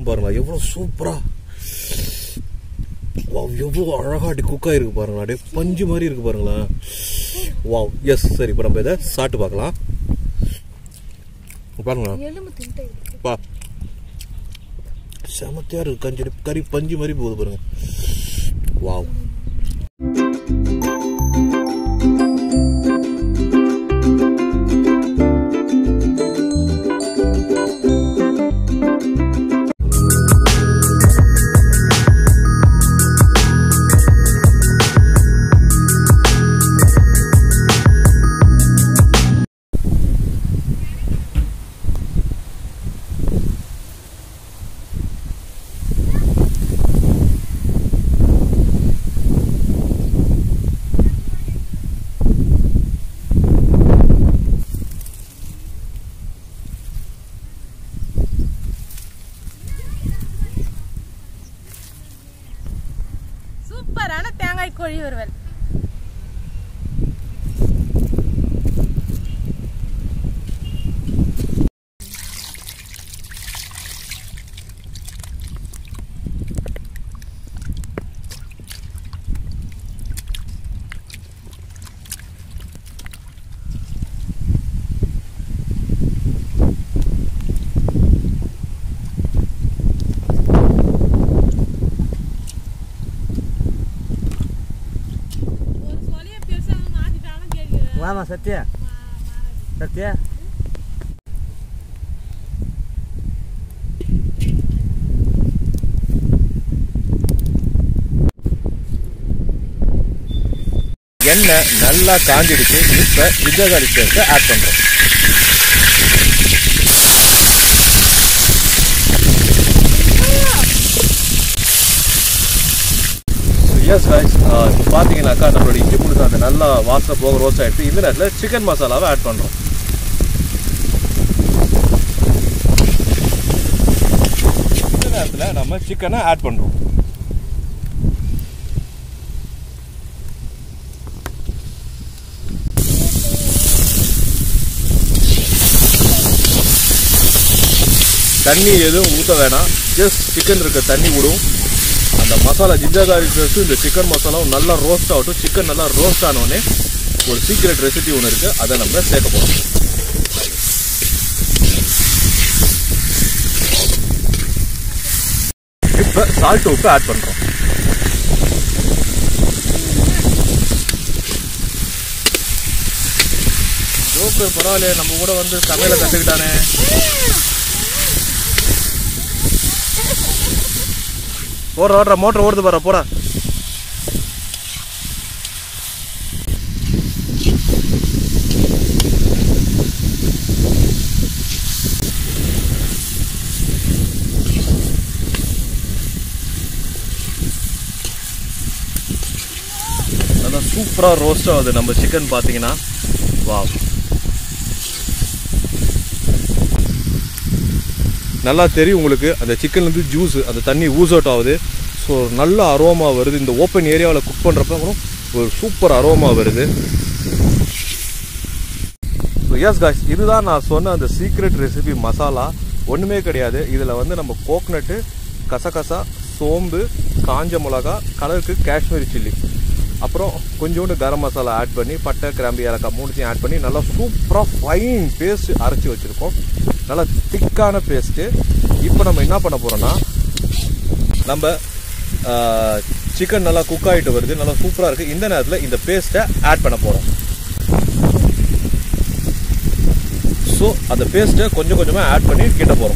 பாருங்க எவ்வளோ சூப்பரா வாவ் எவ்வளோ அழகா அப்படி குக் ஆயிருக்கு பாருங்களா அப்படியே பஞ்சு மாதிரி இருக்கு பாருங்களேன் வாவ் எஸ் சரி இப்போ நம்ம இதை சாப்பிட்டு பார்க்கலாம் பாருங்களா எலும்பு தின்ட்டு பா செமத்தியா இருக்கு கஞ்சி கறி பஞ்சு மாதிரி போகுது பாருங்க வாவ் சூப்பரான தேங்காய் கோழி வறுவல் ஒரு சொலிய பெருசா மாத்திட்டாலும் கேட்கிறேன் வாமா சத்யா சத்யா எண்ணெய் நல்லா காஞ்சிடுச்சு இப்போ விஜயகாரி சேர்த்து ஆட் பண்ணுறோம் எஸ் கைஸ் இப்போ பார்த்தீங்கன்னாக்கா நம்மளோட இஞ்சி பூண்டு அந்த நல்லா வாசனை போக ரோஸ்ட் ஆகிடுச்சு இந்த நேரத்தில் சிக்கன் மசாலாவை ஆட் பண்ணுறோம் இந்த நேரத்தில் நம்ம சிக்கனை ஆட் பண்ணுறோம் தண்ணி எதுவும் ஊற்ற வேணாம் ஜஸ்ட் சிக்கன் இருக்க தண்ணி விடும் அந்த மசாலா ஜிஞ்சர் கார்லிக் பேஸ்ட்டும் இந்த சிக்கன் மசாலாவும் நல்லா ரோஸ்ட் ஆகட்டும் சிக்கன் நல்லா ரோஸ்ட் ஆனோடனே ஒரு சீக்ரெட் ரெசிபி ஒன்று இருக்குது அதை நம்ம சேர்க்க போகிறோம் இப்போ சால்ட் உப்பு ஆட் பண்ணுறோம் ஜோக்கர் பரவாயில்லையே நம்ம கூட வந்து சமையலை கற்றுக்கிட்டானே ஓடுற ஓடுற மோட்டர் ஓடுது பாரு போடா நல்லா சூப்பராக ரோஸ்ட் ஆகுது நம்ம சிக்கன் பார்த்தீங்கன்னா வாவ் நல்லா தெரியும் உங்களுக்கு அந்த சிக்கன்லேருந்து ஜூஸ் அந்த தண்ணி ஊஸ் அவுட் ஆகுது ஸோ நல்ல அரோமா வருது இந்த ஓப்பன் ஏரியாவில் குக் பண்ணுறப்ப கூட ஒரு சூப்பர் அரோமா வருது ஸோ எஸ் காய்ஸ் இதுதான் நான் சொன்ன அந்த சீக்ரெட் ரெசிபி மசாலா ஒன்றுமே கிடையாது இதில் வந்து நம்ம கோக்னட்டு கசகசா சோம்பு காஞ்ச மிளகா கலருக்கு காஷ்மீரி சில்லி அப்புறம் கொஞ்சோண்டு கரம் மசாலா ஆட் பண்ணி பட்டை கிராம்பு ஏலக்காய் மூணுத்தையும் ஆட் பண்ணி நல்லா சூப்பராக ஃபைன் பேஸ்ட் அரைச்சி வச்சுருக்கோம் நல்லா திக்கான பேஸ்ட்டு இப்போ நம்ம என்ன பண்ண போகிறோம்னா நம்ம சிக்கன் நல்லா குக் ஆகிட்டு வருது நல்லா சூப்பராக இருக்குது இந்த நேரத்தில் இந்த பேஸ்ட்டை ஆட் பண்ண போகிறோம் ஸோ அந்த பேஸ்ட்டை கொஞ்சம் கொஞ்சமாக ஆட் பண்ணி கிட்ட போகிறோம்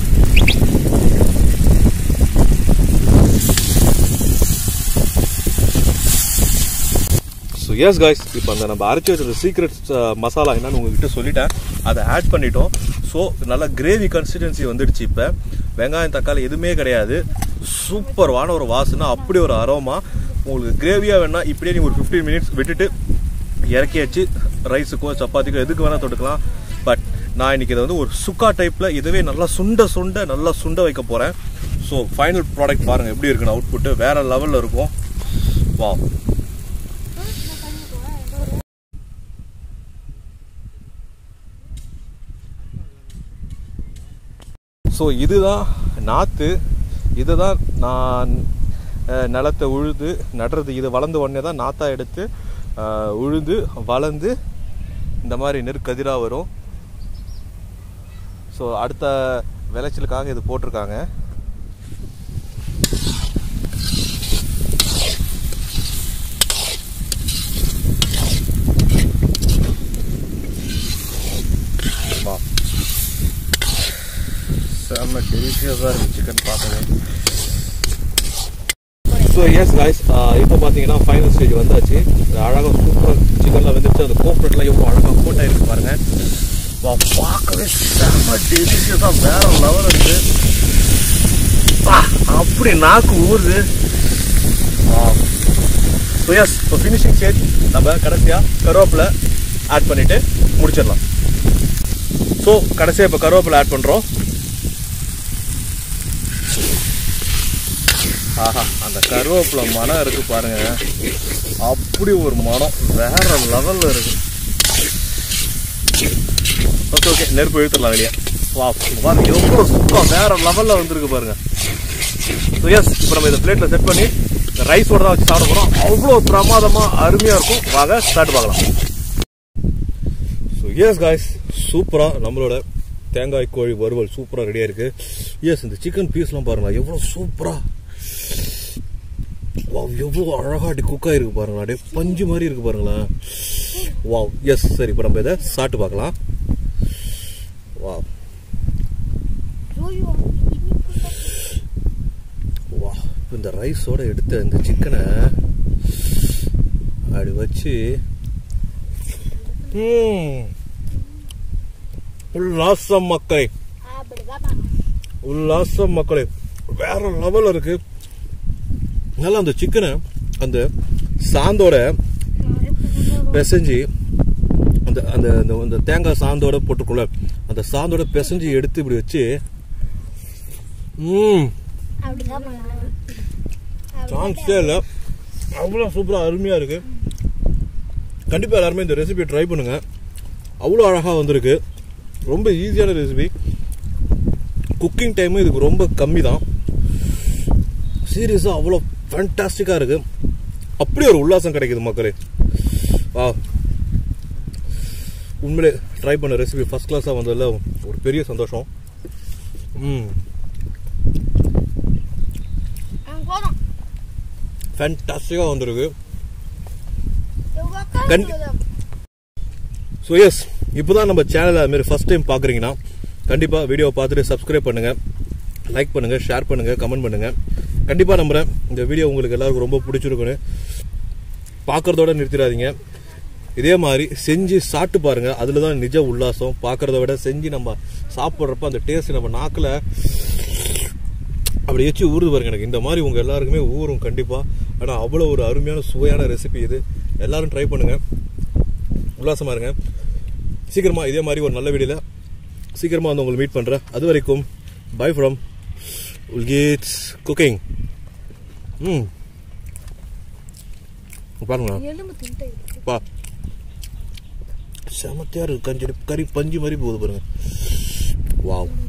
ஸோ எஸ் காய்ஸ் இப்போ அந்த நம்ம அரைச்சி வச்சிருக்க சீக்ரெட் மசாலா என்னன்னு உங்ககிட்ட சொல்லிட்டேன் அதை ஆட் பண்ணிட்டோம் ஸோ நல்லா கிரேவி கன்சிஸ்டன்சி வந்துடுச்சு இப்போ வெங்காயம் தக்காளி எதுவுமே கிடையாது சூப்பர்வான ஒரு வாசனை அப்படி ஒரு அரோமா உங்களுக்கு கிரேவியாக வேணா இப்படியே நீங்கள் ஒரு ஃபிஃப்டீன் மினிட்ஸ் விட்டுட்டு இறக்கியாச்சு ரைஸுக்கோ சப்பாத்திக்கோ எதுக்கு வேணால் தொட்டுக்கலாம் பட் நான் இன்னைக்கு இதை வந்து ஒரு சுக்கா டைப்பில் இதுவே நல்லா சுண்ட சுண்ட நல்லா சுண்ட வைக்க போகிறேன் ஸோ ஃபைனல் ப்ராடக்ட் பாருங்கள் எப்படி இருக்குன்னு அவுட்புட்டு வேற லெவலில் இருக்கும் வா ஸோ இதுதான் நாற்று இதை தான் நான் அஹ், நிலத்தை உழுது நடுறது இது வளர்ந்த உடனே தான் நாத்தா எடுத்து அஹ், உழுது வளர்ந்து இந்த மாதிரி நெற்கதிராக வரும் ஸோ அடுத்த விளைச்சலுக்காக இது போட்டிருக்காங்க வா செம்ம டெலிஷியஸாக இருக்குது சிக்கன் பார்க்கவே ஸோ எஸ் காய்ஸ் இப்போ பார்த்தீங்கன்னா ஃபைனல் ஸ்டேஜ் வந்தாச்சு அழகாக சூப்பர் சிக்கனில் வந்துச்சு அந்த கோப்ரெட்லாம் எவ்வளோ அழகாக போட்டா இருக்கு பாருங்க வா பார்க்கவே செம்ம டெலிஷியஸாக வேற லெவல் இருக்கு வா, அப்படி நாக்கு ஊறுது ஸோ எஸ் இப்போ ஃபினிஷிங் ஸ்டேஜ் நம்ம கடைசியாக கருவேப்பிலை ஆட் பண்ணிட்டு முடிச்சிடலாம் ஸோ கடைசியாக இப்போ கருவேப்பிலை ஆட் பண்ணுறோம் ஆஹா அந்த கருவேப்பிலை மனம் இருக்கு பாருங்க அப்படி ஒரு மனம் வேற லெவல்ல இருக்கு ஓகே ஓகே நெருப்பு இழுத்துடலாம் வெளியே வா பாருங்க எவ்வளோ சுத்தம் வேற லெவல்ல வந்திருக்கு பாருங்க ஸோ எஸ் இப்போ நம்ம இதை பிளேட்ல செட் பண்ணி ரைஸோட தான் வச்சு சாப்பிட போறோம் அவ்வளோ பிரமாதமா அருமையா இருக்கும் வாங்க ஸ்டார்ட் பார்க்கலாம் ஸோ எஸ் காய்ஸ் சூப்பராக நம்மளோட தேங்காய் கோழி வறுவல் சூப்பராக ரெடியாக இருக்கு எஸ் இந்த சிக்கன் பீஸ்லாம் பாருங்க எவ்வளோ சூப்பராக வாவ் எவ்வளோ அழகாக அப்படி குக் ஆகிருக்கு பாருங்களா அப்படியே பஞ்சு மாதிரி இருக்கு பாருங்களேன் வாவ் எஸ் சரி இப்போ நம்ம இதை சாப்பிட்டு பார்க்கலாம் வாவ் வா இப்போ இந்த ரைஸோட எடுத்த இந்த சிக்கனை அப்படி வச்சு ம். உல்லாசம் மக்களே உல்லாசம் மக்களே வேற லெவல் இருக்கு நல்லா அந்த சிக்கனை அந்த சாந்தோட பிசைஞ்சு அந்த அந்த அந்த அந்த தேங்காய் சாந்தோட போட்டுக்குள்ள அந்த சாந்தோட பிசைஞ்சு எடுத்து இப்படி வச்சு ம் சான்ஸே இல்லை அவ்வளோ சூப்பராக அருமையாக இருக்கு கண்டிப்பாக எல்லாருமே இந்த ரெசிபியை ட்ரை பண்ணுங்க அவ்வளோ அழகாக வந்திருக்கு ரொம்ப ஈஸியான ரெசிபி குக்கிங் டைமும் இதுக்கு ரொம்ப கம்மி தான் சீரியஸாக அவ்வளோ ஃபேண்டாஸ்டிக்காக இருக்கு அப்படி ஒரு உல்லாசம் கிடைக்குது மக்களே வா உண்மையிலே ட்ரை பண்ண ரெசிபி ஃபர்ஸ்ட் கிளாஸாக வந்ததில் ஒரு பெரிய சந்தோஷம் ம் ஃபேண்டாஸ்டிக்காக வந்திருக்கு கண்டி- ஸோ எஸ் இப்போ தான் நம்ம சேனலை அதுமாரி ஃபஸ்ட் டைம் பார்க்குறீங்கன்னா கண்டிப்பாக வீடியோவை பார்த்துட்டு சப்ஸ்கிரைப் பண்ணுங்கள் லைக் பண்ணுங்கள் ஷேர் பண்ணுங்கள் கமெண்ட் பண்ணுங்கள் கண்டிப்பாக நம்புகிறேன் இந்த வீடியோ உங்களுக்கு எல்லாருக்கும் ரொம்ப பிடிச்சிருக்குன்னு பார்க்குறதோட நிறுத்திடாதீங்க இதே மாதிரி செஞ்சு சாப்பிட்டு பாருங்க அதில் தான் நிஜ உல்லாசம் பார்க்குறத விட செஞ்சு நம்ம சாப்பிட்றப்ப அந்த டேஸ்ட் நம்ம நாக்கில் அப்படி வச்சு ஊறுது பாருங்க எனக்கு இந்த மாதிரி உங்கள் எல்லாருக்குமே ஊறும் கண்டிப்பாக ஆனால் அவ்வளோ ஒரு அருமையான சுவையான ரெசிபி இது எல்லாரும் ட்ரை பண்ணுங்கள் உல்லாசமாக இருங்க சீக்கிரமாக இதே மாதிரி ஒரு நல்ல வீடியோவில் சீக்கிரமாக வந்து உங்களை மீட் பண்ணுறேன் அது வரைக்கும் பை ஃப்ரம் உல்கேட்ஸ் குக்கிங் ம் பாருங்களா பா செமத்தியாக இருக்கு கஞ்சி கறி பஞ்சு மாதிரி போகுது பாருங்க வாவ்